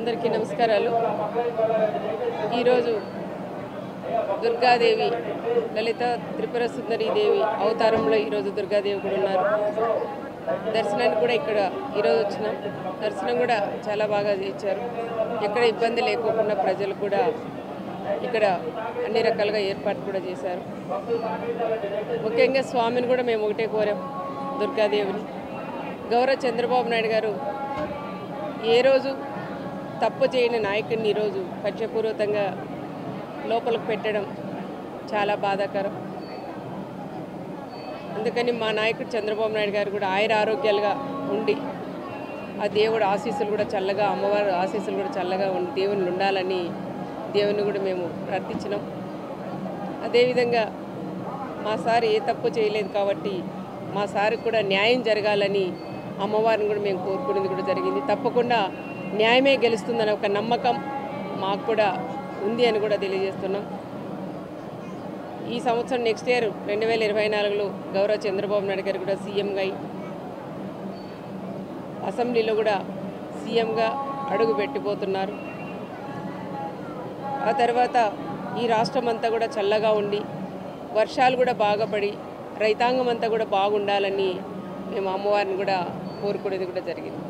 అందరికీ నమస్కారాలు ఈరోజు దుర్గాదేవి లలిత త్రిపుర సుందరీదేవి అవతారంలో ఈరోజు దుర్గాదేవి కూడా ఉన్నారు దర్శనానికి కూడా ఇక్కడ ఈరోజు వచ్చినాం దర్శనం కూడా చాలా బాగా చేయించారు ఎక్కడ ఇబ్బంది లేకోకుండా ప్రజలు కూడా ఇక్కడ అన్ని రకాలుగా ఏర్పాటు కూడా చేశారు ముఖ్యంగా స్వామిని కూడా మేము ఒకటే కోరాం దుర్గాదేవిని గౌరవ చంద్రబాబు నాయుడు గారు ఏ రోజు తప్పు చేయని నాయకుడిని ఈరోజు కక్షపూర్వకంగా లోపలికి పెట్టడం చాలా బాధాకరం అందుకని మా నాయకుడు చంద్రబాబు నాయుడు గారు కూడా ఆయుర ఆరోగ్యాలుగా ఉండి ఆ దేవుడు ఆశీస్సులు కూడా చల్లగా అమ్మవారి ఆశీస్సులు కూడా చల్లగా ఉండి దేవుని ఉండాలని దేవుని కూడా మేము ప్రార్థించినాం అదేవిధంగా మా సార్ ఏ తప్పు చేయలేదు కాబట్టి మా సార్కి కూడా న్యాయం జరగాలని అమ్మవారిని కూడా మేము కోరుకునేది కూడా జరిగింది తప్పకుండా న్యాయమే గెలుస్తుందనే ఒక నమ్మకం మాకు కూడా ఉంది అని కూడా తెలియజేస్తున్నాం ఈ సంవత్సరం నెక్స్ట్ ఇయర్ రెండు వేల ఇరవై నాలుగులో గౌరవ చంద్రబాబు నాయుడు గారు కూడా సీఎంగా అయి అసెంబ్లీలో కూడా సీఎంగా అడుగు పెట్టిపోతున్నారు ఆ తర్వాత ఈ రాష్ట్రం అంతా కూడా చల్లగా ఉండి వర్షాలు కూడా బాగా పడి రైతాంగం అంతా కూడా బాగుండాలని మేము అమ్మవారిని కూడా కోరుకునేది కూడా జరిగింది